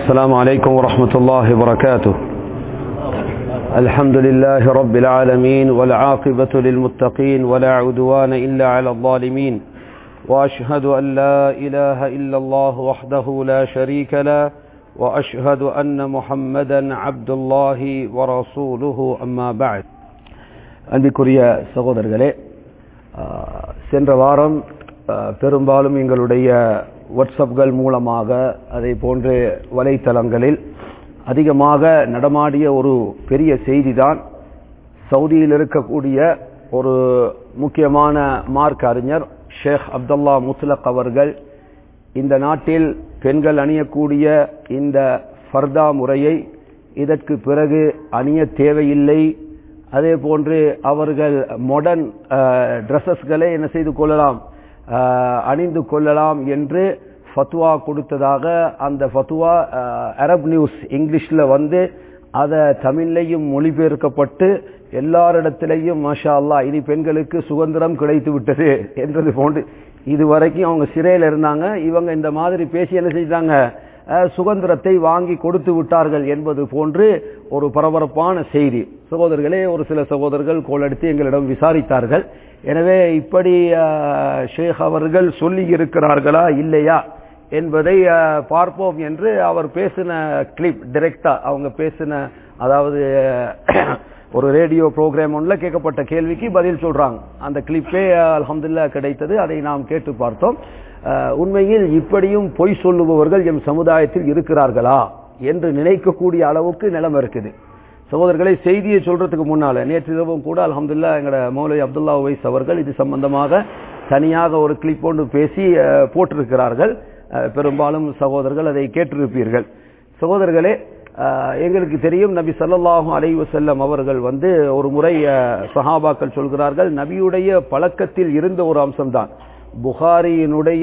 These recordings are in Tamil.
السلام عليكم ورحمة الله وبركاته الحمد لله رب العالمين والعاقبة للمتقين ولا عدوان إلا على الظالمين وأشهد أن لا إله إلا الله وحده لا شريك له وأشهد أن محمدا عبد الله ورسوله أما بعد அன்பிற்குரிய சகோதரர்களே சென்ற வாரம் பெரும்பாலும் எங்களுடைய வாட்ஸ்அப்கள் மூலமாக அதை போன்ற வலைத்தளங்களில் அதிகமாக நடமாடிய ஒரு பெரிய செய்தி தான் சவுதியில் இருக்கக்கூடிய ஒரு முக்கியமான மார்க் அறிஞர் ஷேக் அப்துல்லா முஸ்லக் அவர்கள் இந்த நாட்டில் பெண்கள் அணியக்கூடிய இந்த ஃபர்தா முறையை இதற்கு பிறகு அணிய தேவையில்லை அதே போன்று அவர்கள் மாடர்ன் ட்ரெஸ்ஸஸ்களை என்ன செய்து கொள்ளலாம் அணிந்து கொள்ளலாம் என்று ஃபத்வா கொடுத்ததாக அந்த ஃபத்வா அரப் நியூஸ் இங்கிலீஷில் வந்து அதை தமிழ்லையும் மொழிபெயர்க்கப்பட்டு எல்லாரிடத்திலையும் மஷா அல்லா இனி பெண்களுக்கு சுதந்திரம் கிடைத்து விட்டது என்றது போன்று இதுவரைக்கும் அவங்க சிறையில் இருந்தாங்க இவங்க இந்த மாதிரி பேசி என்ன செஞ்சாங்க சுதந்திரத்தை வாங்கி கொடுத்து விட்டார்கள் என்பது போன்று ஒரு பரபரப்பான செய்தி சகோதரர்களே ஒரு சில சகோதரர்கள் கோலடித்து எங்களிடம் விசாரித்தார்கள் எனவே இப்படி ஷேக் அவர்கள் சொல்லி இருக்கிறார்களா இல்லையா என்பதை பார்ப்போம் என்று அவர் பேசின கிளிப் டிரெக்டா அவங்க பேசின அதாவது ஒரு ரேடியோ ப்ரோக்ராம் ஒன்றுல கேட்கப்பட்ட கேள்விக்கு பதில் சொல்றாங்க அந்த கிளிப்பே அலமதுல்லா கிடைத்தது அதை நாம் கேட்டு பார்த்தோம் உண்மையில் இப்படியும் பொய் சொல்லுபவர்கள் எம் சமுதாயத்தில் இருக்கிறார்களா என்று நினைக்கக்கூடிய அளவுக்கு நிலம் இருக்குது சகோதரர்களை செய்தியை சொல்றதுக்கு முன்னால நேற்று இரவும் கூட அலமதுல்லா எங்களோட மௌலவி அப்துல்லா வைஸ் அவர்கள் இது சம்பந்தமாக தனியாக ஒரு கிளிப் ஒன்று பேசி போட்டிருக்கிறார்கள் பெரும்பாலும் சகோதரர்கள் அதை கேட்டிருப்பீர்கள் சகோதரர்களே எங்களுக்கு தெரியும் நபி சல்லாஹூ அலை வசல்லம் அவர்கள் வந்து ஒரு முறை சஹாபாக்கள் சொல்கிறார்கள் நபியுடைய பழக்கத்தில் இருந்த ஒரு அம்சம்தான் புகாரியினுடைய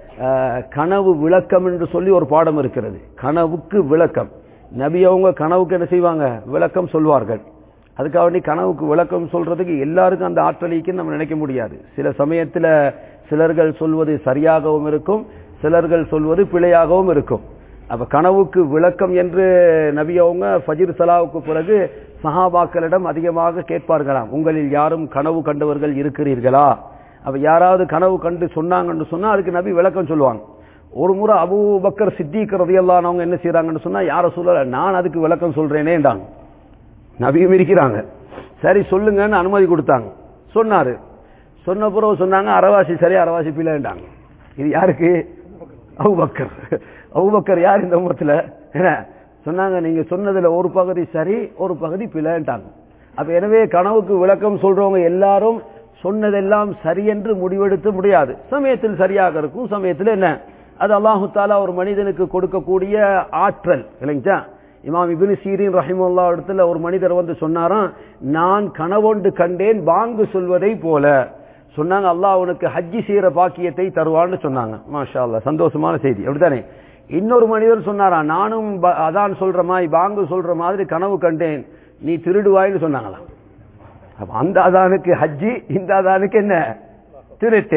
கனவு விளக்கம் என்று சொல்லி ஒரு பாடம் இருக்கிறது கனவுக்கு விளக்கம் நபி அவங்க கனவுக்கு என்ன செய்வாங்க விளக்கம் சொல்வார்கள் அதுக்காக வேண்டி கனவுக்கு விளக்கம் சொல்றதுக்கு எல்லாருக்கும் அந்த ஆற்றலிக்கு நம்ம நினைக்க முடியாது சில சமயத்தில் சிலர்கள் சொல்வது சரியாகவும் இருக்கும் சிலர்கள் சொல்வது பிழையாகவும் இருக்கும் அப்ப கனவுக்கு விளக்கம் என்று நபி அவங்க ஃபஜிர் சலாவுக்கு பிறகு சஹாபாக்களிடம் அதிகமாக கேட்பார்களாம் உங்களில் யாரும் கனவு கண்டவர்கள் இருக்கிறீர்களா அப்ப யாராவது கனவு கண்டு சொன்னாங்கன்னு சொன்னா அதுக்கு நபி விளக்கம் சொல்லுவாங்க ஒரு முறை அபு பக்கர் சித்திக் ரதியல்லானவங்க என்ன செய்யறாங்கன்னு சொன்னா யார சொல்ல நான் அதுக்கு விளக்கம் சொல்றேனேண்டாங்க நபியும் இருக்கிறாங்க சரி சொல்லுங்கன்னு அனுமதி கொடுத்தாங்க சொன்னாரு சொன்ன பிறகு சொன்னாங்க அரவாசி சரி அரவாசி பிள்ளைண்டாங்க இது யாருக்கு அவுபக்கர் அவுபக்கர் யார் இந்த உமத்துல என்ன சொன்னாங்க நீங்க சொன்னதுல ஒரு பகுதி சரி ஒரு பகுதி பிழைன்ட்டாங்க அப்ப எனவே கனவுக்கு விளக்கம் சொல்றவங்க எல்லாரும் சொன்னதெல்லாம் சரி என்று முடிவெடுத்து முடியாது சமயத்தில் சரியாக இருக்கும் சமயத்தில் என்ன அது அல்லாஹு தாலா ஒரு மனிதனுக்கு கொடுக்கக்கூடிய ஆற்றல் இல்லைங்களா இமாம் இபின் சீரின் ரஹிமுல்லா இடத்துல ஒரு மனிதர் வந்து சொன்னாராம் நான் கனவொண்டு கண்டேன் பாங்கு சொல்வதை போல சொன்னாங்க அல்லாஹ் உனக்கு ஹஜ்ஜி செய்யற பாக்கியத்தை தருவான்னு சொன்னாங்க மாஷா அல்லா சந்தோஷமான செய்தி அப்படித்தானே இன்னொரு மனிதர் சொன்னாரா நானும் அதான் சொல்ற மாதிரி பாங்கு சொல்ற மாதிரி கனவு கண்டேன் நீ திருடுவாய்னு சொன்னாங்களாம் அந்த அதானுக்கு ஹஜ்ஜி இந்த அதானுக்கு என்ன திருட்டு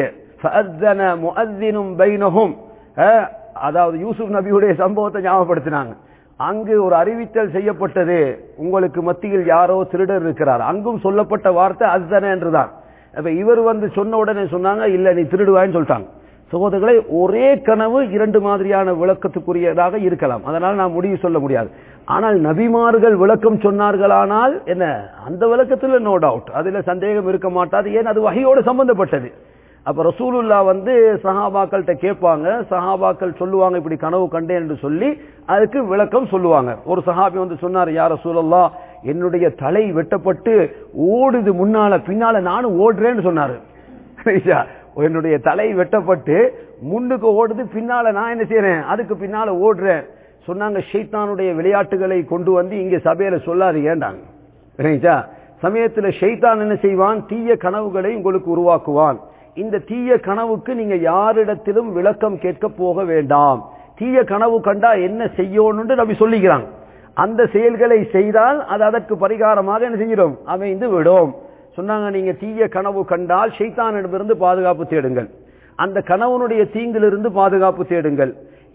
பைனஹும் அதாவது யூசுப் நபியுடைய சம்பவத்தை ஞாபகப்படுத்தினாங்க அங்கு ஒரு அறிவித்தல் செய்யப்பட்டது உங்களுக்கு மத்தியில் யாரோ திருடர் இருக்கிறார் அங்கும் சொல்லப்பட்ட வார்த்தை அஸ்தன என்றுதான் அப்ப இவர் வந்து சொன்ன உடனே சொன்னாங்க இல்ல நீ திருடுவாய்ன்னு சொல்லிட்டாங்க சகோதரர்களை ஒரே கனவு இரண்டு மாதிரியான விளக்கத்துக்குரியதாக இருக்கலாம் அதனால் நான் முடிவு சொல்ல முடியாது ஆனால் நபிமார்கள் விளக்கம் சொன்னார்களானால் என்ன அந்த விளக்கத்தில் நோ டவுட் அதுல சந்தேகம் இருக்க மாட்டாது ஏன் அது வகையோடு சம்பந்தப்பட்டது அப்ப ரசூலுல்லா வந்து சஹாபாக்கள்கிட்ட கேட்பாங்க சஹாபாக்கள் சொல்லுவாங்க இப்படி கனவு கண்டேன் என்று சொல்லி அதுக்கு விளக்கம் சொல்லுவாங்க ஒரு சஹாபி வந்து சொன்னார் யார் ரசூலல்லா என்னுடைய தலை வெட்டப்பட்டு ஓடுது முன்னால பின்னால நானும் ஓடுறேன்னு சொன்னாரு என்னுடைய தலை வெட்டப்பட்டு முன்னுக்கு ஓடுது பின்னால நான் என்ன செய்யறேன் அதுக்கு பின்னால ஓடுறேன் சொன்னாங்க ஷெய்தானுடைய விளையாட்டுகளை கொண்டு வந்து இங்க சபையில சொல்லாதீங்கன்றாங்க சமயத்துல ஷெய்தான் என்ன செய்வான் தீய கனவுகளை உங்களுக்கு உருவாக்குவான் இந்த தீய கனவுக்கு நீங்க யாரிடத்திலும் விளக்கம் கேட்க போக வேண்டாம் தீய கனவு கண்டா என்ன செய்யணும்னு நம்பி சொல்லிக்கிறாங்க அந்த செயல்களை செய்தால் அது அதற்கு பரிகாரமாக என்ன செஞ்சிடும் அமைந்து விடும் சொன்னாங்க நீங்க தீய கனவு கண்டால் ஷைத்தானிடமிருந்து பாதுகாப்பு தேடுங்கள் அந்த கணவனுடைய தீங்கிலிருந்து பாதுகாப்பு தேடுங்கள்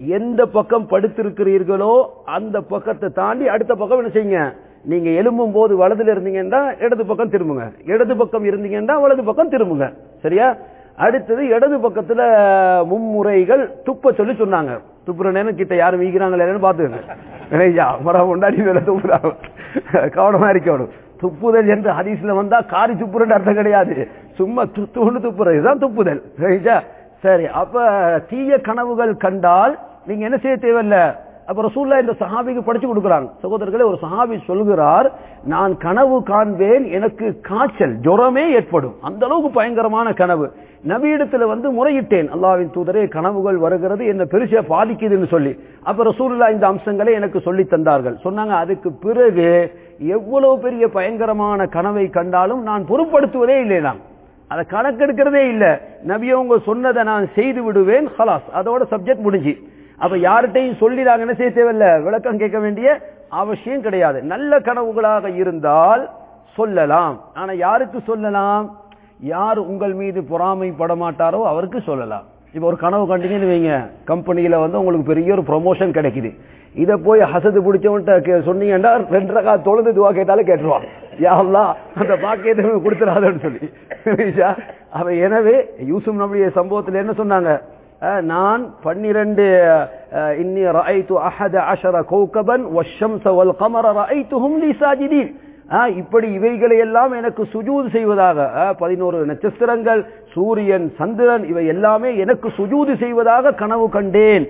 எந்த பக்கம் படுத்திருக்கிறீர்களோ அந்த பக்கத்தை தாண்டி அடுத்த பக்கம் என்ன செய்யுங்க நீங்க எழும்பும் போது வலதுல இருந்தீங்கன்னா இடது பக்கம் திரும்புங்க இடது பக்கம் இருந்தீங்கன்னா வலது பக்கம் திரும்புங்க சரியா அடுத்தது இடது பக்கத்துல மும்முறைகள் துப்ப சொல்லி சொன்னாங்க துப்புற நேரம் கிட்ட யாரும் வீக்கிறாங்களேன்னு பாத்துக்கங்க மரம் கொண்டாடி வேலை துப்புறாங்க கவனமா இருக்கணும் துப்புதல் என்று ஹதீஸ்ல வந்தா காரி துப்புறன்னு அர்த்தம் கிடையாது சும்மா துத்துன்னு துப்புறது இதுதான் துப்புதல் சரியா சரி அப்ப தீய கனவுகள் கண்டால் நீங்க என்ன செய்ய தேவையில்ல அப்ப ரசூல்லா இந்த சஹாபிக்கு படிச்சு கொடுக்குறாங்க சகோதரர்களே ஒரு சஹாபி சொல்கிறார் நான் கனவு காண்பேன் எனக்கு காய்ச்சல் ஜுரமே ஏற்படும் அந்த அளவுக்கு பயங்கரமான கனவு நபியிடத்துல வந்து முறையிட்டேன் அல்லாவின் தூதரே கனவுகள் வருகிறது என்ன பெருசா பாதிக்குதுன்னு சொல்லி அப்ப ரசூல்லா இந்த அம்சங்களை எனக்கு சொல்லி தந்தார்கள் சொன்னாங்க அதுக்கு பிறகு எவ்வளவு பெரிய பயங்கரமான கனவை கண்டாலும் நான் பொருட்படுத்துவதே இல்லை நான் அதை கணக்கெடுக்கிறதே இல்ல நபியவங்க சொன்னதை நான் செய்து விடுவேன் ஹலாஸ் அதோட சப்ஜெக்ட் முடிஞ்சு அப்ப யார்கிட்டையும் சொல்லி நாங்க என்ன செய்ய தேவையில்ல விளக்கம் கேட்க வேண்டிய அவசியம் கிடையாது நல்ல கனவுகளாக இருந்தால் சொல்லலாம் ஆனா யாருக்கு சொல்லலாம் யார் உங்கள் மீது பொறாமைப்பட மாட்டாரோ அவருக்கு சொல்லலாம் இப்ப ஒரு கனவு கண்டீங்கன்னு வைங்க கம்பெனியில வந்து உங்களுக்கு பெரிய ஒரு ப்ரொமோஷன் கிடைக்குது இத போய் ஹசது பிடிச்சவன்ட்ட சொன்னீங்கன்னா ரெண்டு ரகா தொழுது துவா கேட்டாலும் கேட்டுருவான் யாவ்லா அந்த பாக்கியத்தை கொடுத்துடாதன்னு சொல்லி அவ எனவே யூசுப் நபிய சம்பவத்தில் என்ன சொன்னாங்க நான் பன்னிரண்டு இன்னி ரஐத்து அஹத அஷர கௌகபன் வஷம்ச வல் கமர ரஐத்துஹும் லி சாஜிதீன் இப்படி இவைகளை எல்லாம் எனக்கு சுஜூது செய்வதாக பதினோரு நட்சத்திரங்கள் சூரியன் சந்திரன் இவை எல்லாமே எனக்கு சுஜூது செய்வதாக கனவு கண்டேன்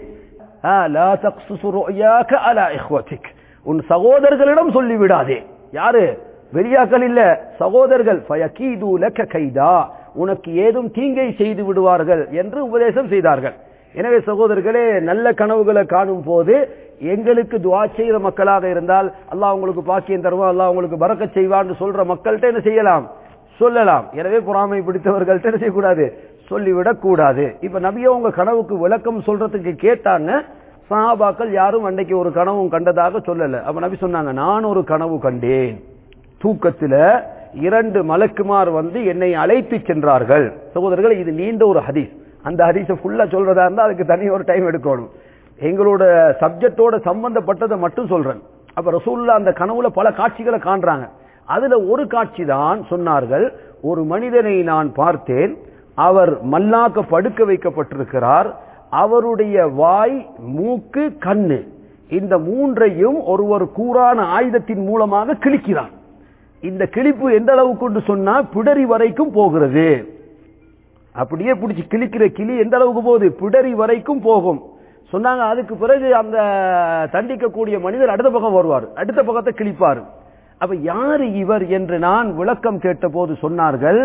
உன் சகோதரர்களிடம் சொல்லிவிடாதே யாரு வெளியாக்கள் இல்ல சகோதரர்கள் கைதா உனக்கு ஏதும் தீங்கை செய்து விடுவார்கள் என்று உபதேசம் செய்தார்கள் எனவே சகோதரர்களே நல்ல கனவுகளை காணும் போது எங்களுக்கு துவா செய்கிற மக்களாக இருந்தால் அல்லாஹ் உங்களுக்கு பாக்கியம் தருவான் அல்லாஹ் உங்களுக்கு பறக்க செய்வான்னு சொல்ற மக்கள்கிட்ட என்ன செய்யலாம் சொல்லலாம் எனவே பொறாமை பிடித்தவர்கள்ட்ட என்ன செய்யக்கூடாது சொல்லிவிடக் கூடாது இப்ப நபிய உங்க கனவுக்கு விளக்கம் சொல்றதுக்கு கேட்டாங்க சஹாபாக்கள் யாரும் அன்னைக்கு ஒரு கனவும் கண்டதாக சொல்லல அப்ப நபி சொன்னாங்க நான் ஒரு கனவு கண்டேன் தூக்கத்துல இரண்டு மலக்குமார் வந்து என்னை அழைத்து சென்றார்கள் சகோதரர்கள் இது நீண்ட ஒரு ஹதீஸ் அந்த ஹதீஸை ஃபுல்லா சொல்றதா இருந்தா அதுக்கு தனி ஒரு டைம் எடுக்கணும் எங்களோட சப்ஜெக்டோட சம்பந்தப்பட்டதை மட்டும் சொல்றேன் அப்ப ரசூல்லா அந்த கனவுல பல காட்சிகளை காண்றாங்க அதுல ஒரு காட்சி தான் சொன்னார்கள் ஒரு மனிதனை நான் பார்த்தேன் அவர் மல்லாக்க படுக்க வைக்கப்பட்டிருக்கிறார் அவருடைய வாய் மூக்கு கண்ணு இந்த மூன்றையும் ஒருவர் கூறான ஆயுதத்தின் மூலமாக கிழிக்கிறார் இந்த கிழிப்பு எந்த அளவுக்கு சொன்னா பிடரி வரைக்கும் போகிறது அப்படியே பிடிச்சி கிழிக்கிற கிளி எந்த அளவுக்கு போகுது பிடரி வரைக்கும் போகும் சொன்னாங்க அதுக்கு பிறகு அந்த தண்டிக்கக்கூடிய மனிதர் அடுத்த பக்கம் வருவார் அடுத்த பக்கத்தை கிழிப்பார் அப்ப யாரு இவர் என்று நான் விளக்கம் கேட்ட போது சொன்னார்கள்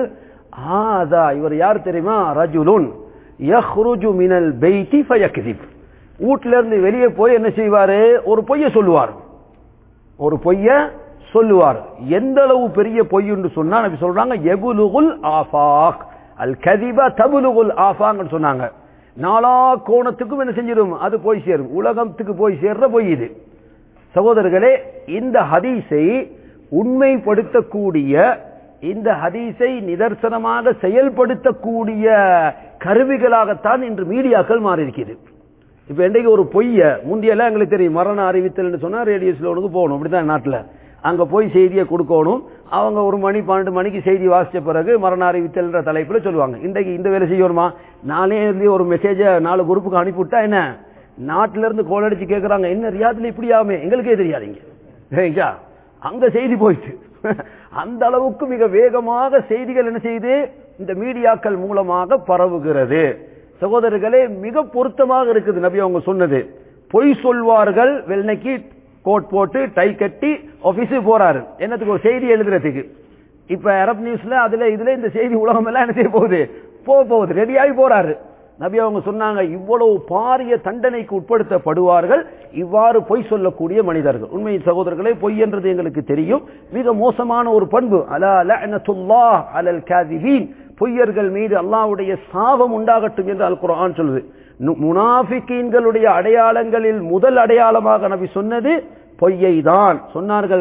ஆதா இவர் யார் தெரியுமா ரஜுலுன் யஹ்ருஜு மினல் பெய்தி ஃபயக்திப் வீட்ல இருந்து வெளியே போய் என்ன செய்வாரு ஒரு பொய்ய சொல்லுவார் ஒரு பொய்ய சொல்லுவார் எந்த அளவு பெரிய பொய்ன்னு சொன்னா நபி சொல்றாங்க எபுலுகுல் ஆஃபாக் அல் கதிபா தபுலுகுல் ஆஃபாங்கன்னு சொன்னாங்க நாலா கோணத்துக்கும் என்ன செஞ்சிடும் அது போய் சேரும் உலகத்துக்கு போய் சேர்ற பொய் இது சகோதரர்களே இந்த ஹதீஸை உண்மைப்படுத்தக்கூடிய இந்த ஹதீஸை நிதர்சனமாக செயல்படுத்தக்கூடிய கருவிகளாகத்தான் இன்று மீடியாக்கள் மாறி இருக்கிறது இப்ப இன்றைக்கு ஒரு பொய்ய முந்தியெல்லாம் எங்களுக்கு தெரியும் மரண அறிவித்தல் சொன்னா ரேடியோ ஸ்லோனுக்கு போகணும் அப்படிதான் நாட்டில் அங்க போய் செய்தியை கொடுக்கணும் அவங்க ஒரு மணி பன்னெண்டு மணிக்கு செய்தி வாசிச்ச பிறகு மரண அறிவித்தல்ன்ற தலைப்புல சொல்லுவாங்க இன்றைக்கு இந்த வேலை செய்யணுமா நானே ஒரு மெசேஜ நாலு குரூப்புக்கு அனுப்பிவிட்டா என்ன நாட்டில இருந்து கோல் அடிச்சு கேட்கறாங்க என்ன ரியாத்துல இப்படி ஆகுமே எங்களுக்கே தெரியாதுங்க சரிங்களா அங்க செய்தி போயிட்டு அந்த அளவுக்கு மிக வேகமாக செய்திகள் என்ன செய்து இந்த மீடியாக்கள் மூலமாக பரவுகிறது சகோதரர்களே மிக பொருத்தமாக இருக்குது நபி அவங்க சொன்னது பொய் சொல்வார்கள் வெள்ளைக்கு கோட் போட்டு டை கட்டி ஆபீஸுக்கு போறாரு என்னத்துக்கு ஒரு செய்தி எழுதுறதுக்கு இப்ப அரப் நியூஸ்ல அதுல இதுல இந்த செய்தி உலகம் எல்லாம் என்ன செய்ய போகுது போக போகுது ரெடியாகி போறாரு நபி அவங்க சொன்னாங்க இவ்வளவு பாரிய தண்டனைக்கு உட்படுத்தப்படுவார்கள் இவ்வாறு பொய் சொல்லக்கூடிய மனிதர்கள் உண்மை சகோதரர்களே பொய் என்றது எங்களுக்கு தெரியும் மிக மோசமான ஒரு பண்பு அலா லஅனத்துல்லாஹ் அலல் காதிபீன் பொய்யர்கள் மீது அல்லாஹ்வுடைய சாபம் உண்டாகட்டும் என்று அல் குர்ஆன் சொல்லுது முனாஃபிகீன்களுடைய அடையாளங்களில் முதல் அடையாளமாக நபி சொன்னது பொய்யை தான் சொன்னார்கள்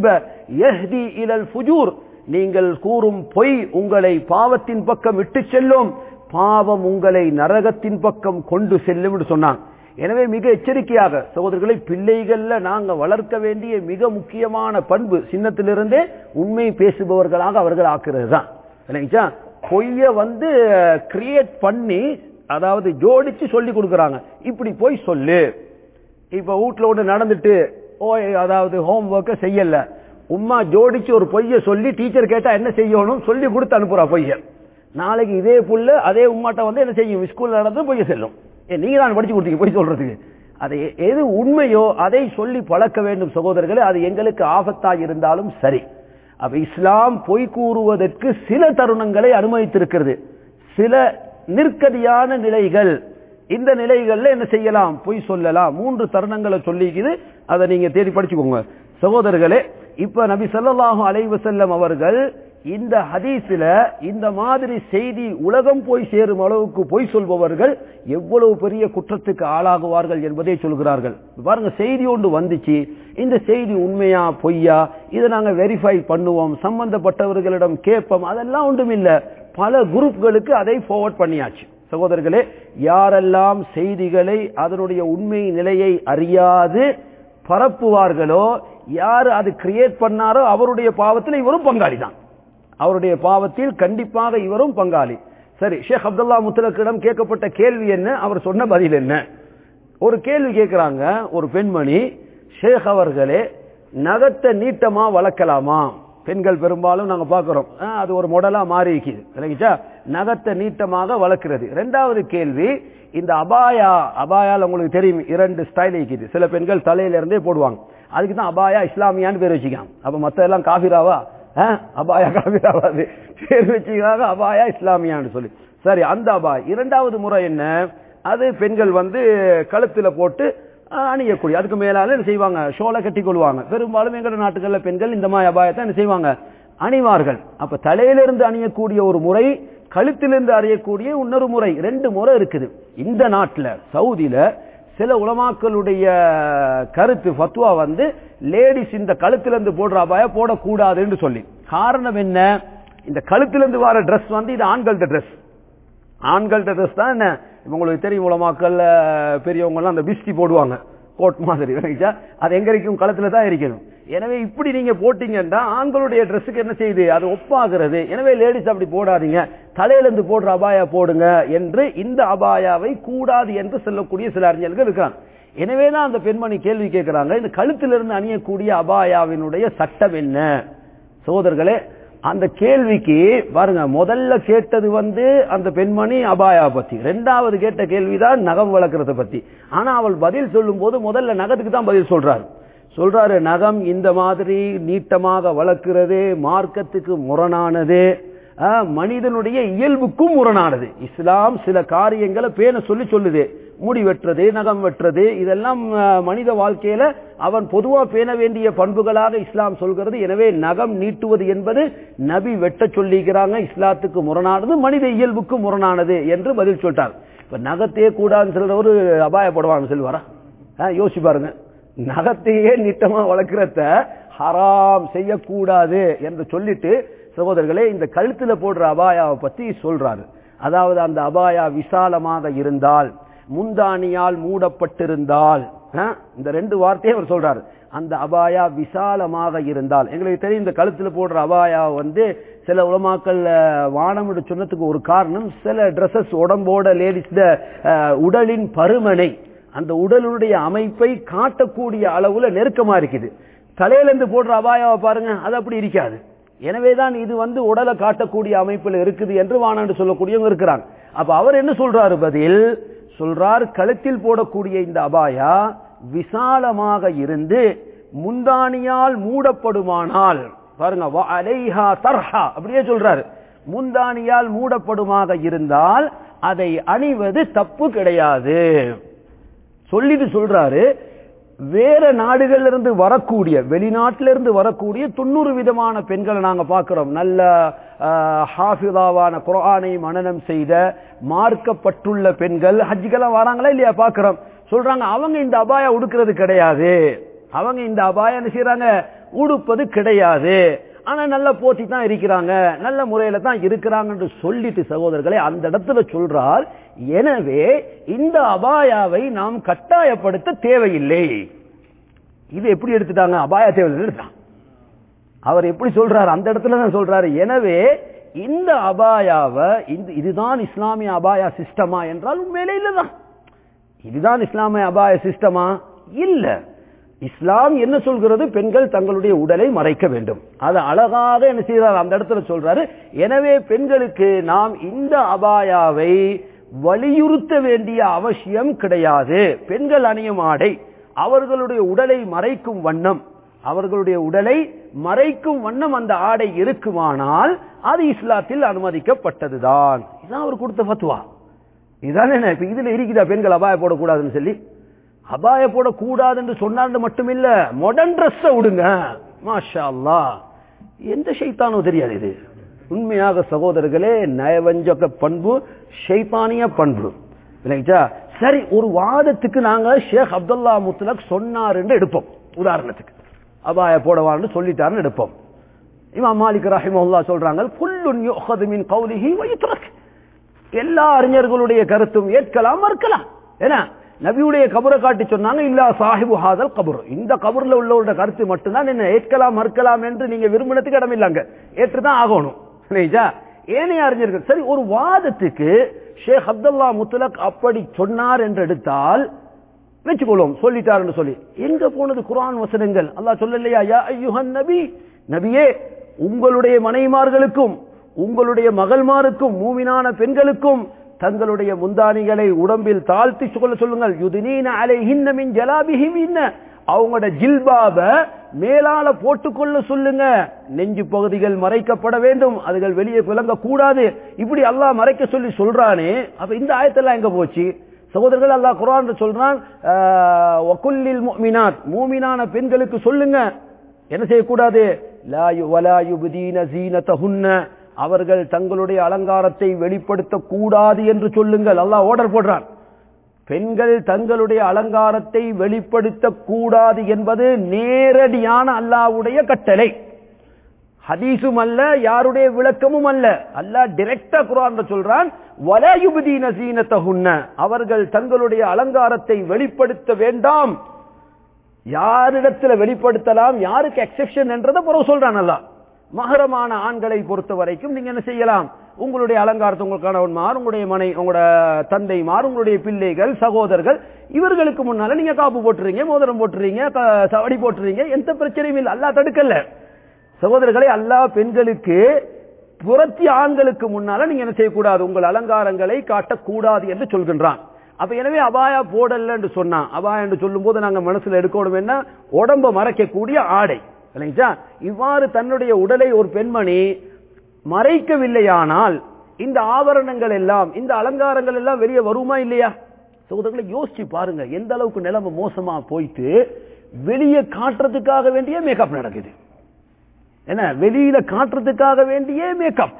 நீங்கள் கூறும் பொய் உங்களை பாவத்தின் பக்கம் விட்டு செல்லும் பாவம் உங்களை நரகத்தின் பக்கம் கொண்டு செல்லும் என்று சொன்னான் எனவே மிக எச்சரிக்கையாக சகோதரர்களை பிள்ளைகள்ல நாங்க வளர்க்க வேண்டிய மிக முக்கியமான பண்பு சின்னத்திலிருந்தே உண்மை பேசுபவர்களாக அவர்கள் ஆக்குறது தான் இல்லைங்களா பொய்ய வந்து கிரியேட் பண்ணி அதாவது ஜோடிச்சு சொல்லி கொடுக்கறாங்க இப்படி போய் சொல்லு இப்ப வீட்டுல ஒண்ணு நடந்துட்டு ஓ அதாவது ஹோம் ஒர்க்க செய்யல உம்மா ஜோடிச்சு ஒரு பொய்ய சொல்லி டீச்சர் கேட்டா என்ன செய்யணும் சொல்லி கொடுத்து அனுப்புறா பொய்ய நாளைக்கு இதே புள்ள அதே உம்மாட்ட வந்து என்ன செய்யும் ஸ்கூல்ல நடந்து பொய்ய செல்லும் ஏ, நீங்க தான் படிச்சு கொடுத்தீங்க பொய் சொல்றதுக்கு அதை எது உண்மையோ அதை சொல்லி பழக்க வேண்டும் சகோதரர்களே அது எங்களுக்கு ஆபத்தா இருந்தாலும் சரி அப்ப இஸ்லாம் பொய் கூறுவதற்கு சில தருணங்களை அனுமதித்திருக்கிறது சில நிற்கதியான நிலைகள் இந்த நிலைகள்ல என்ன செய்யலாம் பொய் சொல்லலாம் மூன்று தருணங்களை சொல்லிக்குது அதை நீங்க தேடி படிச்சுக்கோங்க சகோதரர்களே இப்ப நபி ஸல்லல்லாஹு அலைஹி வஸல்லம் அவர்கள் இந்த ஹதீஸ்ல இந்த மாதிரி செய்தி உலகம் போய் சேரும் அளவுக்கு பொய் சொல்பவர்கள் எவ்வளவு பெரிய குற்றத்துக்கு ஆளாகுவார்கள் என்பதை சொல்கிறார்கள் பாருங்க செய்தி ஒன்று வந்துச்சு இந்த செய்தி உண்மையா பொய்யா இதை நாங்க வெரிஃபை பண்ணுவோம் சம்பந்தப்பட்டவர்களிடம் கேட்போம் அதெல்லாம் ஒன்றும் இல்ல பல குரூப்களுக்கு அதை ஃபார்வர்ட் பண்ணியாச்சு சகோதரர்களே யாரெல்லாம் செய்திகளை அதனுடைய உண்மை நிலையை அறியாது பரப்புவார்களோ யார் அது கிரியேட் பண்ணாரோ அவருடைய பாவத்தில் இவரும் பங்காளி தான் அவருடைய பாவத்தில் கண்டிப்பாக இவரும் பங்காளி சரி ஷேக் அப்துல்லா முத்தலக்கிடம் கேட்கப்பட்ட கேள்வி என்ன அவர் சொன்ன பதில் என்ன ஒரு கேள்வி கேட்கிறாங்க ஒரு பெண்மணி ஷேக் அவர்களே நகத்தை நீட்டமா வளர்க்கலாமா பெண்கள் பெரும்பாலும் நாங்க பார்க்கிறோம் ஆ, அது ஒரு மாடலா மாறி இருக்குது இல்லைங்களா நகத்தை நீட்டமாக வளர்க்கிறது ரெண்டாவது கேள்வி இந்த அபாயா அபாயால உங்களுக்கு தெரியும் இரண்டு ஸ்டைல் இருக்குது சில பெண்கள் தலையில இருந்தே போடுவாங்க அதுக்கு தான் அபாயா இஸ்லாமியான்னு பேர் வச்சுக்காங்க அப்ப மத்த எல்லாம் காபிராவா ஆ, அபாயா காபிராவாது பேர் வச்சுக்கிறாங்க அபாயா இஸ்லாமியான்னு சொல்லி சரி அந்த அபாய் இரண்டாவது முறை என்ன அது பெண்கள் வந்து கழுத்துல போட்டு அஹ், அணியக்கூடிய அதுக்கு மேலால என்ன செய்வாங்க ஷோலை கட்டி கொள்வாங்க பெரும்பாலும் எங்கட நாட்டுகள்ல பெண்கள் இந்த மாதிரி அபாயத்தை என்ன செய்வாங்க அணிவார்கள் அப்ப தலையிலிருந்து அணியக்கூடிய ஒரு முறை கழுத்திலிருந்து அறியக்கூடிய இன்னொரு முறை ரெண்டு முறை இருக்குது இந்த நாட்டுல சவுதியில சில உலமாக்களுடைய கருத்து ஃபத்வா வந்து லேடிஸ் இந்த கழுத்திலிருந்து போடுற அபாய போடக்கூடாதுன்னு சொல்லி காரணம் என்ன இந்த கழுத்திலிருந்து வர Dress வந்து இது ஆண்கள்ட Dress ஆண்கள்ட்ட ட்ரெஸ் தான் என்ன இப்ப உங்களுக்கு தெரியும் உலமாக்கள் பெரியவங்க எல்லாம் அந்த பிஸ்டி போடுவாங்க கோட் மாதிரி ரைட்டா? அது எங்க இருக்கும் களத்துல தான் இருக்கணும் எனவே இப்படி நீங்க போட்டீங்கன்னா ஆண்களுடைய ட்ரெஸ்ஸுக்கு என்ன செய்யுது அது ஒப்பாகிறது எனவே லேடிஸ் அப்படி போடாதீங்க தலையிலிருந்து போடுற அபாயா போடுங்க என்று இந்த அபாயாவை கூடாது என்று சொல்லக்கூடிய சில அறிஞர்கள் இருக்கிறாங்க எனவே தான் அந்த பெண்மணி கேள்வி கேட்கிறாங்க இந்த கழுத்திலிருந்து அணியக்கூடிய அபாயாவினுடைய சட்டம் என்ன சகோதரர்களே அந்த கேள்விக்கு பாருங்க முதல்ல கேட்டது வந்து அந்த பெண்மணி அபாயா பத்தி ரெண்டாவது கேட்ட கேள்விதான் நகம் வளர்க்கறத பத்தி ஆனா அவள் பதில் சொல்லும் போது முதல்ல நகத்துக்கு தான் பதில் சொல்றாரு சொல்றாரு நகம் இந்த மாதிரி நீட்டமாக வளர்க்கிறது மார்க்கத்துக்கு முரணானது ஆஹ், மனிதனுடைய இயல்புக்கும் முரணானது இஸ்லாம் சில காரியங்களை பேண சொல்லி சொல்லுது முடி வெட்டுறது நகம் வெட்டுறது இதெல்லாம் ஆஹ், மனித வாழ்க்கையில அவன் பொதுவா பேண வேண்டிய பண்புகளாக இஸ்லாம் சொல்கிறது எனவே நகம் நீட்டுவது என்பது நபி வெட்ட சொல்லிக்கிறாங்க இஸ்லாத்துக்கு முரணானது மனித இயல்புக்கு முரணானது என்று பதில் சொல்லிட்டார் இப்ப நகத்தையே கூடாதுன்னு சொல்ற ஒரு அபாயப்படுவாங்க செல்வாரா ஆஹ், யோசிச்சு பாருங்க நகத்தையே நீட்டமா வளர்க்கிறத ஹராம் செய்யக்கூடாது என்று சொல்லிட்டு சகோதரர்களே இந்த கழுத்துல போடுற அபாயாவை பத்தி சொல்றாரு அதாவது அந்த அபாயா விசாலமாக இருந்தால் முந்தானியால் மூடப்பட்டிருந்தால் ஆஹ், இந்த ரெண்டு வார்த்தையை அவர் சொல்றாரு அந்த அபாயா விசாலமாக இருந்தால் எங்களுக்கு தெரியும் இந்த கழுத்துல போடுற அபாயா வந்து சில உலமாக்கள் வானம் சொன்னதுக்கு ஒரு காரணம் சில ட்ரெஸ்ஸஸ் உடம்போட லேடிஸ் உடலின் பருமனை அந்த உடலுடைய அமைப்பை காட்டக்கூடிய அளவுல நெருக்கமா இருக்குது தலையிலிருந்து போடுற அபாயாவை பாருங்க அது அப்படி இருக்காது எனவேதான் இது வந்து உடலை காட்டக்கூடிய அமைப்பில் இருக்குது என்று வானாண்டு சொல்லக்கூடியவங்க இருக்கிறாங்க அப்ப அவர் என்ன சொல்றாரு பதில் சொல்றார் கழுத்தில் போடக்கூடிய இந்த அபாயா விசாலமாக இருந்து முந்தானியால் மூடப்படுமானால் பாருங்க வ அலைஹா தர்ஹா அப்படியே சொல்றாரு முந்தானியால் மூடப்படுமாக இருந்தால் அதை அணிவது தப்பு கிடையாது சொல்லிட்டு சொல்றாரு வேற நாடுகள்ல இருந்து வரக்கூடிய வெளிநாட்டில இருந்து வரக்கூடிய தொண்ணூறு விதமான பெண்களை நாங்க பார்க்கிறோம் நல்ல ஆஹ், ஹாஃபிதாவான குர்ஆனை மனனம் செய்த மார்க்கப்பட்டுள்ள பெண்கள் ஹஜ்ஜுக்கெல்லாம் வராங்களா இல்லையா பார்க்கிறோம் சொல்றாங்க அவங்க இந்த அபாயா உடுக்கிறது கிடையாது அவங்க இந்த அபாயம் என்ன செய்யறாங்க உடுப்பது கிடையாது ஆனா நல்ல போத்தி தான் இருக்கிறாங்க நல்ல முறையில தான் இருக்கிறாங்கன்னு சொல்லிட்டு சகோதரர்களை அந்த இடத்துல சொல்றார் எனவே இந்த அபாயாவை நாம் கட்டாயப்படுத்த தேவையில்லை இது எப்படி எடுத்துட்டாங்க அபாய தேவையில்லை எடுத்தான் அவர் எப்படி சொல்றாரு அந்த இடத்துல தான் சொல்றாரு எனவே இந்த அபாயாவை இந்த இதுதான் இஸ்லாமிய அபாயா சிஸ்டமா என்றால் உண்மையிலே இல்லதான் இதுதான் இஸ்லாமிய அபாய சிஸ்டமா இல்ல இஸ்லாம் என்ன சொல்கிறது பெண்கள் தங்களுடைய உடலை மறைக்க வேண்டும் அதை அழகாக என்ன செய்யறார் அந்த இடத்துல சொல்றாரு எனவே பெண்களுக்கு நாம் இந்த அபாயாவை வலியுறுத்த வேண்டிய அவசியம் கிடையாது பெண்கள் அணியும் ஆடை அவர்களுடைய உடலை மறைக்கும் வண்ணம் அவர்களுடைய உடலை மறைக்கும் வண்ணம் அந்த ஆடை இருக்குமானால் அது இஸ்லாத்தில் அனுமதிக்கப்பட்டதுதான் இதுதான் அவர் கொடுத்த பத்துவா இதுதானே என்ன? இப்ப இதுல இருக்குதா பெண்கள் அபாய போடக்கூடாதுன்னு சொல்லி அபாய போடக்கூடாது என்று சொன்னான்னு மட்டுமில்ல மாடர்ன் ட்ரெஸ் விடுங்க மாஷா அல்லாஹ் எந்த ஷைத்தானோ தெரியாது இது உண்மையாக சகோதரர்களே நயவஞ்சக பண்பு ஷைத்தானிய பண்பு இல்லைங்களா சரி ஒரு வாதத்துக்கு நாங்க ஷேக் அப்துல்லா முத்தலக் சொன்னார் என்று எடுப்போம் உதாரணத்துக்கு அபாய போடவான்னு சொல்லிட்டாருன்னு எடுப்போம் இமாம் மாலிக் ரஹிமஹுல்லா சொல்றாங்க குல்லுன் யுஹது மின் கௌலிஹி வ யுத்ரக் எல்லா அறிஞர்களுடைய கருத்தும் ஏற்கலாம் மறுக்கலாம் ஏன்னா நபியுடைய கபரை காட்டி சொன்னாங்க இல்லா சாஹிபு ஹாதல் கபர் இந்த கபர்ல உள்ளவரோட கருத்து மட்டும்தான் என்ன ஏற்கலாம் மறுக்கலாம் என்று நீங்க விரும்பினதுக்கு இடம் இல்லங்க ஏற்றுதான் ஆகணும் இல்லையா ஏனைய அறிஞர்கள் சரி ஒரு வாதத்துக்கு ஷேக் அப்துல்லா முத்தலக் அப்படி சொன்னார் என்று எடுத்தால் வச்சுக்கொள்வோம் சொல்லிட்டாருன்னு சொல்லி எங்க போனது குர்ஆன் வசனங்கள் அல்லாஹ் சொல்லலையா யா ஐயுஹன் நபி நபியே உங்களுடைய மனைமார்களுக்கும் உங்களுடைய மகள்மாருக்கும் மூமினான பெண்களுக்கும் தங்களுடைய முந்தானிகளை உடம்பில் தாழ்த்தி சொல்ல சொல்லுங்கள் யுதினீன அலைஹின்ன மின் ஜலாபிஹிமின்ன அவங்களோட ஜில்பாப மேலால போட்டுக்கொள்ள சொல்லுங்க நெஞ்சு பகுதிகள் மறைக்கப்பட வேண்டும் அதுகள் வெளியே விளங்க கூடாது இப்படி அல்லாஹ் மறைக்க சொல்லி சொல்றானே அப்ப இந்த ஆயத்தெல்லாம் எங்க போச்சு சகோதரர்கள் அல்லாஹ் குர்ஆன்ல சொல்றான் ஆஹ், வகுல்லில் முஃமினாத் மூமினான பெண்களுக்கு சொல்லுங்க என்ன செய்யக்கூடாது லா யு- வலா யுப்தீன ஜீனத்தஹுன்ன அவர்கள் தங்களுடைய அலங்காரத்தை வெளிப்படுத்த கூடாது என்று சொல்லுங்கள் அல்லாஹ் ஆர்டர் போடுறான் பெண்கள் தங்களுடைய அலங்காரத்தை வெளிப்படுத்த கூடாது என்பது நேரடியான அல்லாஹ்வுடைய கட்டளை ஹதீஸும் அல்ல யாருடைய விளக்கமும் அல்ல அல்லாஹ் டைரக்டா குர்ஆன்ல சொல்றான் வலா யுப்தீன ஜீனத்தஹுன்ன அவர்கள் தங்களுடைய அலங்காரத்தை வெளிப்படுத்த வேண்டாம் யாரிடத்துல வெளிப்படுத்தலாம் யாருக்கு எக்ஸெப்ஷன் என்றதை பிறகு சொல்றான் அல்லாஹ் மகரமான ஆண்களை பொறுத்த வரைக்கும் நீங்க என்ன செய்யலாம் உங்களுடைய அலங்காரத்தை உங்கள் கணவன்மார் உங்களுடைய மனை உங்களோட தந்தைமார் உங்களுடைய பிள்ளைகள் சகோதரர்கள் இவர்களுக்கு முன்னால நீங்க காப்பு போட்டுறீங்க மோதிரம் போட்டுறீங்க க- சவடி போட்டுறீங்க எந்த பிரச்சனையும் இல்லை அல்லாஹ் தடுக்கல சகோதரர்களை அல்லாஹ் பெண்களுக்கு புரத்தி ஆண்களுக்கு முன்னால நீங்க என்ன செய்யக்கூடாது உங்கள் அலங்காரங்களை காட்டக்கூடாது என்று சொல்கின்றான் அப்ப எனவே அபாயா போடல என்று சொன்னான் அபாயா என்று சொல்லும் போது நாங்க மனசுல எடுக்கணும் என்ன உடம்ப மறைக்கக்கூடிய ஆடை இல்லைங்களா இவ்வாறு தன்னுடைய உடலை ஒரு பெண்மணி மறைக்கவில்லையானால் இந்த ஆபரணங்கள் எல்லாம் இந்த அலங்காரங்கள் எல்லாம் வெளியே வருமா இல்லையா சகோதரர்களை யோசிச்சு பாருங்க எந்த அளவுக்கு நிலைமை மோசமா போயிட்டு வெளியே காட்டுறதுக்காக வேண்டிய மேக்கப் நடக்குது என்ன வெளியில காட்டுறதுக்காக வேண்டிய மேக்கப்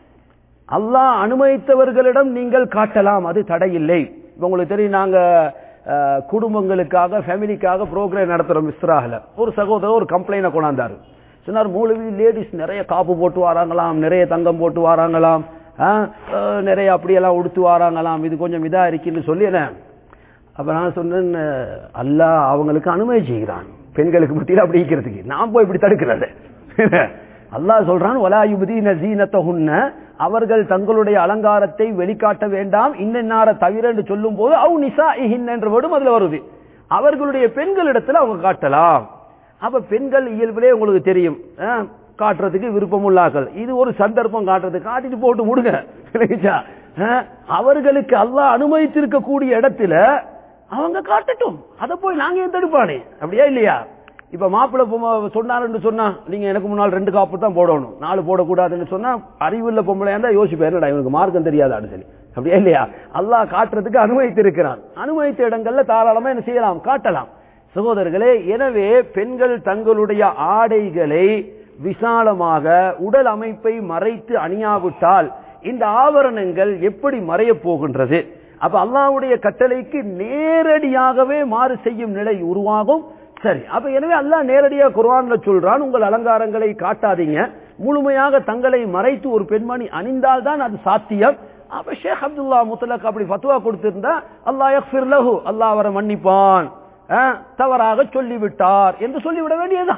அல்லாஹ் அனுமதித்தவர்களிடம் நீங்கள் காட்டலாம் அது தடையில்லை இப்ப உங்களுக்கு தெரியும் நாங்க அஹ், குடும்பங்களுக்காக ஃபேமிலிக்காக ப்ரோக்ராம் நடத்துறோம் மிஸ்ராஹ்ல ஒரு சகோதரர் ஒரு கம்ப்ளைண்ட் கொண்டாந்தாரு சொன்னார் மூலவி லேடிஸ் நிறைய காப்பு போட்டு வராங்களாம் நிறைய தங்கம் போட்டு வராங்களாம் ஆ, அஹ், நிறைய அப்படியெல்லாம் உடுத்து வராங்களாம் இது கொஞ்சம் இதா இருக்குன்னு சொல்லி என்ன அப்ப நான் சொன்னேன் அல்லாஹ் அவங்களுக்கு அனுமதி செய்கிறான் பெண்களுக்கு மத்தியில் அப்படி இருக்கிறதுக்கு நான் போய் இப்படி தடுக்கிறது அல்லாஹ் சொல்றான் வலா யுபதீன ஜீனத்தஹுன்ன அவர்கள் தங்களுடைய அலங்காரத்தை வெளிக்காட்ட வேண்டாம் இன்னென்னார தவிர என்று சொல்லும் போது அவு நிசா என்ற வேர்டும் அதுல வருது அவர்களுடைய பெண்களிடத்துல அவங்க காட்டலாம் அப்ப பெண்கள் இயல்பிலே உங்களுக்கு தெரியும் ஆ, காட்டுறதுக்கு விருப்பம் உள்ளாக்கள் இது ஒரு சந்தர்ப்பம் காட்டுறதுக்கு காட்டிட்டு போட்டு விடுங்க இல்லைங்களா? ஆ, அவர்களுக்கு அல்லாஹ் அனுமதித்திருக்கக்கூடிய இடத்துல அவங்க காட்டட்டும் அதை போய் நாங்க ஏன் தடுப்பானே அப்படியா இல்லையா இப்ப மாப்பிள்ளை பொம்மை சொன்னாருன்னு சொன்னா நீங்க எனக்கு முன்னால் ரெண்டு காப்பு தான் போடணும் நாலு போடக்கூடாதுன்னு சொன்னா அறிவுள்ள பொம்பளையா இருந்தா யோசிப்பேன் என்னடா இவனுக்கு மார்க்கம் தெரியாதான்னு சொல்லி அப்படியா இல்லையா அல்லாஹ் காட்டுறதுக்கு அனுமதித்திருக்கிறான் அனுமதித்த இடங்கள்ல தாராளமா என்ன செய்யலாம் காட்டலாம் சகோதரர்களே எனவே பெண்கள் தங்களுடைய ஆடைகளை விசாலமாக உடல் அமைப்பை மறைத்து அணியாவிட்டால் இந்த ஆபரணங்கள் எப்படி மறையப் போகின்றது அப்ப அல்லாஹ்வுடைய கட்டளைக்கு நேரடியாகவே மாறு செய்யும் நிலை உருவாகும் சரி அப்ப எனவே அல்லாஹ் நேரடியா குர்ஆன்ல சொல்றான் உங்கள் அலங்காரங்களை காட்டாதீங்க முழுமையாக தங்களை மறைத்து ஒரு பெண்மணி அணிந்தால் தான் அது சாத்தியம் அப்ப ஷேக் அப்துல்லா முத்தலக் அப்படி ஃபத்வா கொடுத்திருந்தா அல்லாஹ் யக்ஃபிர் லஹு அல்லாஹ் அவரை மன்னிப்பான் அஹ், தவறாக சொல்லிவிட்டார் என்று சொல்லிவிட வேண்டியதுதான்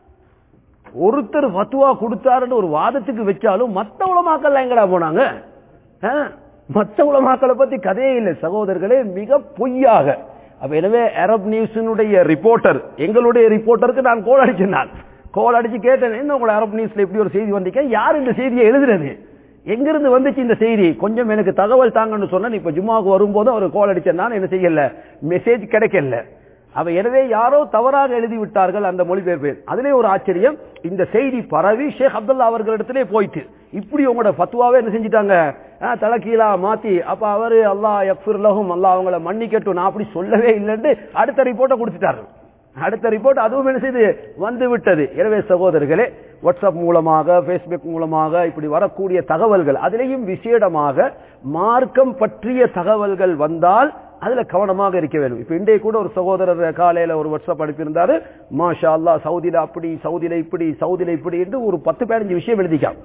ஒருத்தர் ஃபத்வா கொடுத்தாருன்னு ஒரு வாதத்துக்கு வச்சாலும் மத்த உலமாக்கள் எங்கடா போனாங்க அஹ், மத்த உலமாக்களை பத்தி கதையே இல்லை சகோதரர்களே மிக பொய்யாக அப்ப எனவே அரப் நியூஸினுடைய ரிப்போர்ட்டர் எங்களுடைய ரிப்போர்ட்டருக்கு நான் கோல் அடிச்சேன் நான் கோல் அடிச்சு கேட்டேன் என்ன உங்களை அரப் நியூஸ்ல இப்படி ஒரு செய்தி வந்தீங்க யார் இந்த செய்தியை எழுதுறது எங்கிருந்து வந்துச்சு இந்த செய்தி கொஞ்சம் எனக்கு தகவல் தாங்கன்னு சொன்னா இப்ப ஜும்மாவுக்கு வரும்போது அவர் கோல் அடிச்சேன் நான் என்ன செய்யல மெசேஜ் கிடைக்கல அவ எனவே யாரோ தவறாக எழுதி விட்டார்கள் அந்த மொழிபெயர்ப்பு அதிலே ஒரு ஆச்சரியம் இந்த செய்தி பரவி ஷேக் அப்துல்லா அவர்களிடத்திலே போயிட்டு இப்படி உங்களோட ஃபத்வாவே என்ன செஞ்சிட்டாங்க ஆ, தலைகீழா மாத்தி அப்ப அவரு அல்லாஹ் யக்ஃபிர் லஹும் அல்லாஹ் அவங்கள மன்னிக்கட்டும் நான் அப்படி சொல்லவே இல்லைன்னு அடுத்த ரிப்போர்ட்டை கொடுத்துட்டார்கள் அடுத்த ரிப்போர்ட் அதுவும் என்ன செய்து வந்து விட்டது எனவே சகோதரர்களே வாட்ஸ்அப் மூலமாக ஃபேஸ்புக் மூலமாக இப்படி வரக்கூடிய தகவல்கள் அதிலேயும் விசேடமாக மார்க்கம் பற்றிய தகவல்கள் வந்தால் அதுல கவனமாக இருக்க வேண்டும் இப்ப இன்றைய கூட ஒரு சகோதரர் காலையில ஒரு வாட்ஸ்அப் அனுப்பியிருந்தாரு மாஷா அல்லாஹ் சவுதியில அப்படி சவுதியில இப்படி சவுதியில இப்படி என்று ஒரு பத்து பதினஞ்சு விஷயம் எழுதிக்கான்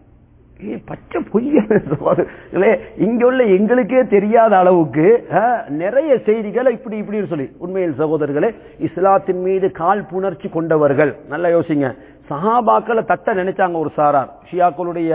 ஏய், பச்சை பொய்ய சகோதரர்களே, இங்க உள்ள எங்களுக்கே தெரியாத அளவுக்கு ஆ, நிறைய செய்திகளை இப்படி இப்படின்னு சொல்லி உண்மையில் சகோதரர்களே இஸ்லாத்தின் மீது கால் புணர்ச்சி கொண்டவர்கள் நல்லா யோசிங்க சஹாபாக்களை தட்ட நினைச்சாங்க ஒரு சாரார் ஷியாக்களுடைய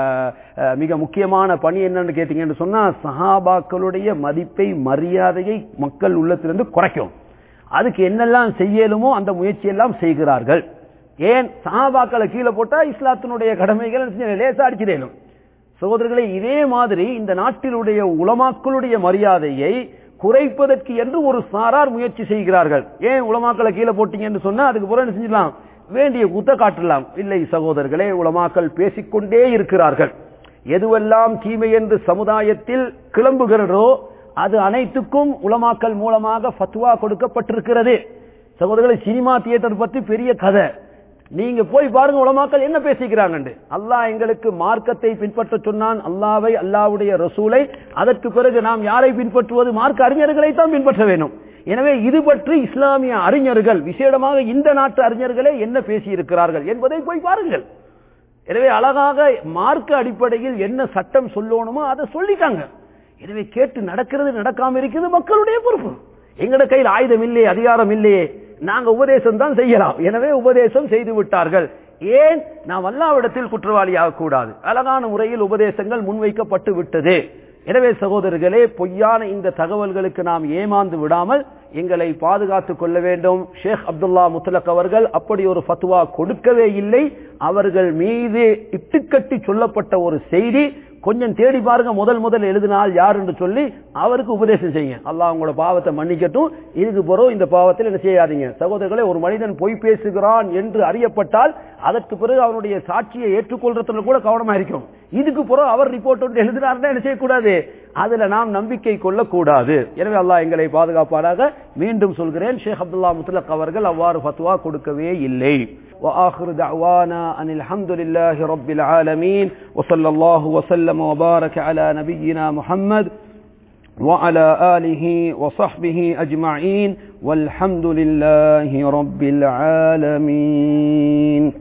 அஹ், மிக முக்கியமான பணி என்னன்னு கேட்டீங்கன்னு சொன்னா சஹாபாக்களுடைய மதிப்பை மரியாதையை மக்கள் உள்ளத்திலிருந்து குறைக்கும் அதுக்கு என்னெல்லாம் செய்யலுமோ அந்த முயற்சியெல்லாம் செய்கிறார்கள் ஏன் சஹாபாக்களை கீழே போட்டா இஸ்லாத்தினுடைய கடமைகள் லேசா அடிச்சிடலும் சகோதரர்களே இதே மாதிரி இந்த நாட்டிலுடைய உலமாக்களுடைய மரியாதையை குறைப்பதற்கு என்று ஒரு சாரார் முயற்சி செய்கிறார்கள் ஏன் உலமாக்களை கீழே போட்டீங்கன்னு சொன்னா அதுக்கு பிறகு என்ன செஞ்சிடலாம் வேண்டிய குத்த காட்டலாம் இல்லை சகோதரர்களே உலமாக்கள் பேசிக்கொண்டே இருக்கிறார்கள் எதுவெல்லாம் தீமை என்று சமுதாயத்தில் கிளம்புகிறதோ அது அனைத்துக்கும் உலமாக்கல் மூலமாக ஃபத்வா கொடுக்கப்பட்டிருக்கிறது சகோதரர்களே சினிமா தியேட்டர் பத்தி பெரிய கதை நீங்க போய் பாருங்க உலமாக்கள் என்ன பேசிக்கிறாங்க அல்லாஹ் எங்களுக்கு மார்க்கத்தை பின்பற்ற சொன்னான் அல்லாவை அல்லாவுடைய ரசூலை அதற்கு பிறகு நாம் யாரை பின்பற்றுவது மார்க்க அறிஞர்களை தான் பின்பற்ற வேண்டும் எனவே இது பற்றி இஸ்லாமிய அறிஞர்கள் விசேடமாக இந்த நாட்டு அறிஞர்களே என்ன பேசியிருக்கிறார்கள் என்பதை போய் பாருங்கள் எனவே அழகாக மார்க்க அடிப்படையில் என்ன சட்டம் சொல்லணுமோ அதை சொல்லிட்டாங்க எனவே கேட்டு நடக்கிறது நடக்காம இருக்கிறது மக்களுடைய பொறுப்பு எங்கட கையில் ஆயுதம் இல்லையே அதிகாரம் இல்லையே நாங்க உபதேசம் தான் செய்யலாம் எனவே உபதேசம் செய்து விட்டார்கள் ஏன் நாம் அல்லாவிடத்தில் குற்றவாளியாக கூடாது அழகான முறையில் உபதேசங்கள் முன்வைக்கப்பட்டு விட்டது எனவே சகோதரர்களே பொய்யான இந்த தகவல்களுக்கு நாம் ஏமாந்து விடாமல் எங்களை பாதுகாத்துக் கொள்ள வேண்டும் ஷேக் அப்துல்லா முத்தலக் அவர்கள் அப்படி ஒரு ஃபத்வா கொடுக்கவே இல்லை அவர்கள் மீது இட்டுக்கட்டி சொல்லப்பட்ட ஒரு செய்தி கொஞ்சம் தேடி பாருங்க முதல் முதல் எழுதினால் யார் என்று சொல்லி அவருக்கு உபதேசம் செய்யுங்க அல்லாஹ் உங்களோட பாவத்தை மன்னிக்கட்டும் இதுக்கு பிறகு இந்த பாவத்தில் என்ன செய்யாதீங்க சகோதரர்களே ஒரு மனிதன் பொய் பேசுகிறான் என்று அறியப்பட்டால் அதற்கு பிறகு அவனுடைய சாட்சியை ஏற்றுக்கொள்றதுல கூட கவனமா இருக்கும் இதுக்கு பிறகு அவர் ரிப்போர்ட் ஒன்று எழுதினார்னா என்ன செய்யக்கூடாது அதுல நாம் நம்பிக்கை கொள்ளக்கூடாது எனவே அல்லாஹ் எங்களை பாதுகாப்பாராக மீண்டும் சொல்கிறேன் ஷேக் அப்துல்லா முத்தலக் அவர்கள் அவ்வாறு ஃபத்வா கொடுக்கவே இல்லை وآخر دعوانا أن الحمد لله رب العالمين وصلى الله وسلم وبارك على نبينا محمد وعلى آله وصحبه أجمعين والحمد لله رب العالمين